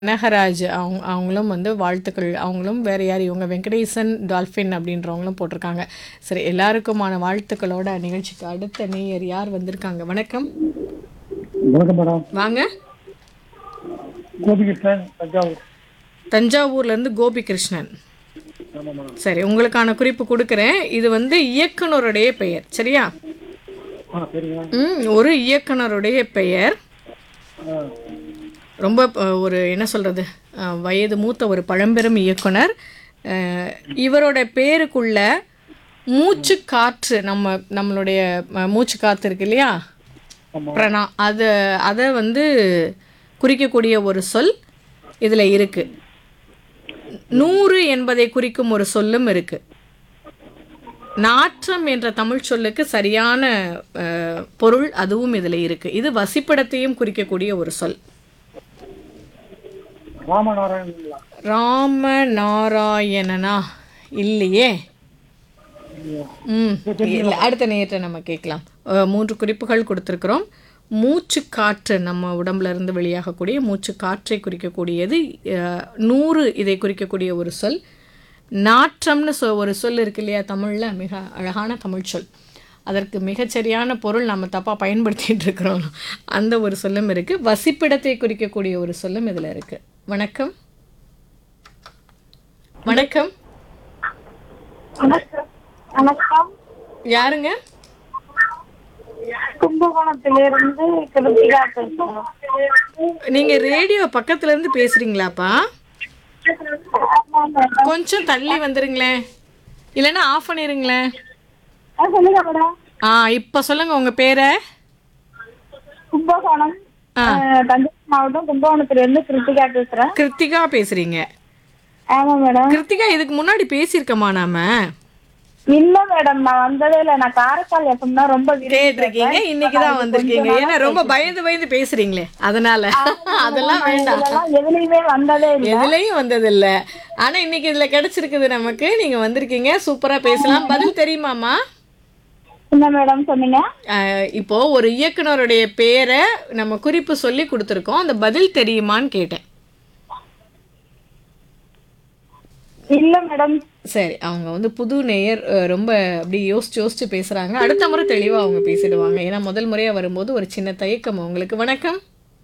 கனகராஜ் அவங்க அவங்களும் வந்து வாழ்த்துக்கள் அவங்களும் வேற யார் இவங்க வெங்கடேசன் டால்ஃபின் அப்படின்றவங்களும் போட்டிருக்காங்க சரி எல்லாருக்குமான வாழ்த்துக்களோட நிகழ்ச்சிக்கு அடுத்த நேயர் யார் வந்திருக்காங்க வணக்கம் வணக்கம் மேடம் வாங்க கோபிகிருஷ்ணன் தஞ்சாவூர் தஞ்சாவூர்ல இருந்து கோபி கிருஷ்ணன் ஆமாம் மேடம் சரி உங்களுக்கான குறிப்பு கொடுக்குறேன் இது வந்து இயக்குனருடைய பெயர் சரியா ஆ சரிங்க ம் ஒரு இயக்குனருடைய பெயர் ஆ ரொம்ப அஹ், ஒரு என்ன சொல்கிறது வயது மூத்த ஒரு பழம்பெரும் இயக்குனர் அஹ், இவரோட பேருக்குள்ள மூச்சு காற்று நம்ம நம்மளுடைய அஹ், மூச்சு காற்று இருக்கு இல்லையா ஆமாம் பிரணா அது அதை வந்து குறிக்கக்கூடிய ஒரு சொல் இதில் இருக்கு நூறு என்பதை குறிக்கும் ஒரு சொல்லும் இருக்கு நாற்றம் என்ற தமிழ் சொல்லுக்கு சரியான அஹ், பொருள் அதுவும் இதில் இருக்கு இது வசிப்பிடத்தையும் குறிக்கக்கூடிய ஒரு சொல் ராமநாராயணங்களா ராமநாராயணனா இல்லையே ம் இல்லை அடுத்த நேரத்தை நம்ம கேட்கலாம் அஹ், மூன்று குறிப்புகள் கொடுத்துருக்குறோம் மூச்சு காற்று நம்ம உடம்புல இருந்து வெளியாகக்கூடிய மூச்சு காற்றை குறிக்கக்கூடியது அஹ், நூறு இதை குறிக்கக்கூடிய ஒரு சொல் நாற்றம்னு சொ ஒரு சொல் இருக்கு இல்லையா தமிழில் மிக அழகான தமிழ் சொல் அதற்கு மிகச்சரியான பொருள் நம்ம தப்பாக பயன்படுத்திட்டு இருக்கிறோம் அந்த ஒரு சொல்லும் இருக்குது வசிப்பிடத்தை குறிக்கக்கூடிய ஒரு சொல்லும் இதில் இருக்குது வணக்கம் வணக்கம் வணக்கம் வணக்கம் யாருங்க கும்பகோணத்திலிருந்து கிருத்திகா பேசுறேன் நீங்க ரேடியோ பக்கத்துல இருந்து பேசுறீங்களாப்பா ஆமா மேடம். கொஞ்சம் தள்ளி வந்துருங்களேன் இல்லைன்னா ஆஃப் பண்ணிருங்களேன் ஆ, சொல்லுங்க மேடம் ஆ இப்போ சொல்லுங்க உங்க பேரை கும்பகோணம் ஆ. அஹ், தஞ்சாவூர் மாவட்டம் கும்பகோணத்திலிருந்து கிருத்திகா பேசுறேன் கிருத்திகா பேசுறீங்க ஆமா மேடம் கிருத்திகா இதுக்கு முன்னாடி பேசியிருக்கோமா நாம இல்ல மேடம் நான் வந்ததே இல்ல நான் காரைக்கால் எஃப்எம் தான் ரொம்ப விரும்பி கேட்டிருக்கீங்க கேட்பேன். இன்னைக்கு தான் ஆனா வந்திருக்கீங்க கொஞ்ச ஏன்னா நாளா ரொம்ப பயந்து பயந்து பேசுறீங்களே அதனால அதெல்லாம் நான் வேண்டாம் இதுலலாம் எதுலயுமே வந்ததே இல்ல எதுலயும் வந்ததில்ல ஆனா இன்னைக்கு இதுல கிடைச்சிருக்குது நமக்கு நீங்க வந்திருக்கீங்க சூப்பரா பேசலாம் பதில் தெரியுமாமா என்ன மேடம் சொன்னீங்க அஹ் இப்போ ஒரு இயக்குனருடைய பேரை நம்ம குறிப்பு சொல்லி கொடுத்துருக்கோம் அந்த பதில் தெரியுமான்னு கேட்டேன் இல்ல மேடம் சரி அவங்க வந்து புது நேயர் அஹ், ரொம்ப அப்படி யோசிச்சு யோசிச்சு பேசுறாங்க அடுத்த முறை தெளிவா அவங்க பேசிடுவாங்க ஏன்னா முதல் முறையா வரும்போது ஒரு சின்ன தயக்கம் அவங்களுக்கு வணக்கம்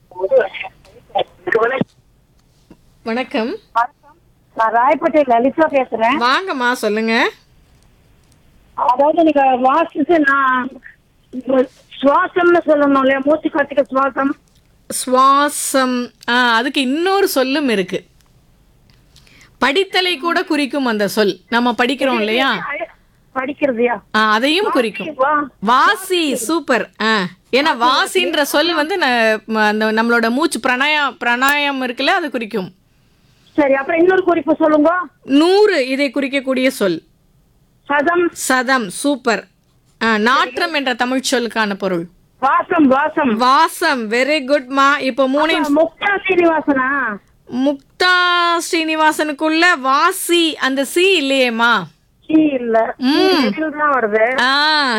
வணக்கம் நான் ராயப்பேட்டை லலிதா பேசுறேன் வாங்கம்மா சொல்லுங்க அதாவது நீங்க வாசிச்சு நான் சுவாசம்னு சொல்லணும் இல்லையா மூச்சு காத்துக்கு சுவாசம் சுவாசம் ஆ அதுக்கு இன்னொரு சொல்லும் இருக்கு படித்தலை கூட குறிக்கும் அந்த சொல் நம்ம படிக்கிறோம் இல்லையா படிக்கிறதுயா ஆ, அதையும் குறிக்கும் வா வாசி சூப்பர் ஆ ஏன்னா வாசின்ற சொல் வந்து ந- ம- அந்த நம்மளோட மூச்சு பிரணாயா பிராணாயம் இருக்குல்ல அது குறிக்கும் சரி அப்புறம் இன்னொரு குறிப்பு சொல்லுங்க நூறு இதை குறிக்கக்கூடிய சொல் சதம் சதம் சூப்பர் ஆ, நாற்றம் என்ற தமிழ் சொல்லுக்கான பொருள் வாசம் வாசம் வாசம் வெரி குட் மா இப்போ மூணையும் முக்தா சீனிவாசனா முக்தா ஸ்ரீனிவாசனுக்குள்ள வாசி அந்த சி இல்லையேம்மா சீ இல்ல இதில் தான் வருது ஆ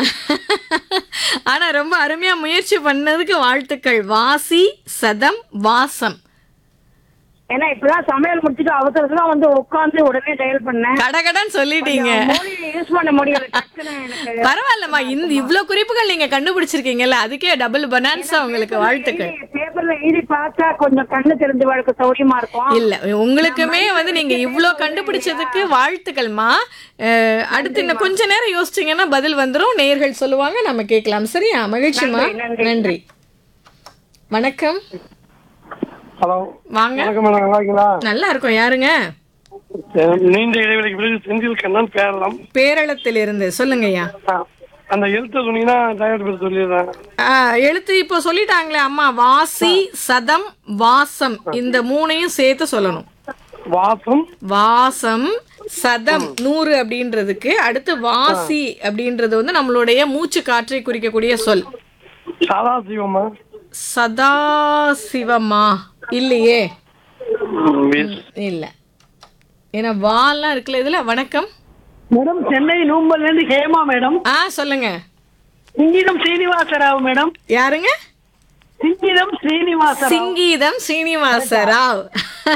ஆனா ரொம்ப அருமையா முயற்சி பண்ணதுக்கு வாழ்த்துக்கள் வாசி சதம் வாசம் ஏன்னா இப்பதான் சமையல் முடிச்சுட்டு அவசரத்துல வந்து உட்கார்ந்து உடனே டயல் பண்ணேன் கடகடன் சொல்லிட்டீங்க மொழி யூஸ் பண்ண முடியல டக்குன்னு எனக்கு பரவாயில்லம்மா இந்த இவ்ளோ குறிப்புகள் நீங்க கண்டுபிடிச்சிருக்கீங்கல்ல அதுக்கே டபுள் பனான்ஸா உங்களுக்கு வாழ்த்துக்கள் பேப்பர்ல எழுதி பார்த்தா கொஞ்சம் கண்ணு தெரிஞ்சு வாழ்க்கை சௌரியமா இருக்கும் இல்ல உங்களுக்குமே வந்து நீங்க இவ்ளோ கண்டுபிடிச்சதுக்கு வாழ்த்துக்கள்மா அஹ், அடுத்து இன்னும் கொஞ்ச நேரம் யோசிச்சீங்கன்னா பதில் வந்துரும் நேர்கள் சொல்லுவாங்க நம்ம கேட்கலாம் சரியா மகிழ்ச்சிமா நன்றி வணக்கம் ஹலோ வாங்க வணக்கம் மேடம் நல்லா இருக்கீங்களா நல்லா இருக்கும் யாருங்க அஹ் நீண்ட இடைவெளிக்கு பிறகு செந்தில் கண்ணன் பேரலாம் பேரளத்தில் இருந்து சொல்லுங்கய்யா ஆ, அந்த எழுத்த சொன்னீங்கன்னா டிரைவர் பேர் சொல்லிடுறேன் ஆ, எழுத்து இப்போ சொல்லிட்டாங்களே அம்மா வாசி சதம் வாசம் இந்த மூணையும் சேர்த்து சொல்லணும் வாசம் வாசம் சதம் நூறு அப்படின்றதுக்கு அடுத்து வாசி அப்படின்றது வந்து நம்மளுடைய மூச்சு காற்றை குறிக்கக்கூடிய சொல் சதாசிவமா சதாசிவமா இல்லையே ம், yes. இல்ல ஏன்னா வால்லாம் இருக்குல்ல இதுல வணக்கம் மேடம் சென்னை நூம்பல்ல இருந்து ஹேமா மேடம் ஆ சொல்லுங்க சிங்கிதம் ஸ்ரீனிவாசராவ் மேடம் யாருங்க சிங்கிதம் ஸ்ரீனிவாசராவ் சிங்கீதம் ஸ்ரீனிவாச ராவ்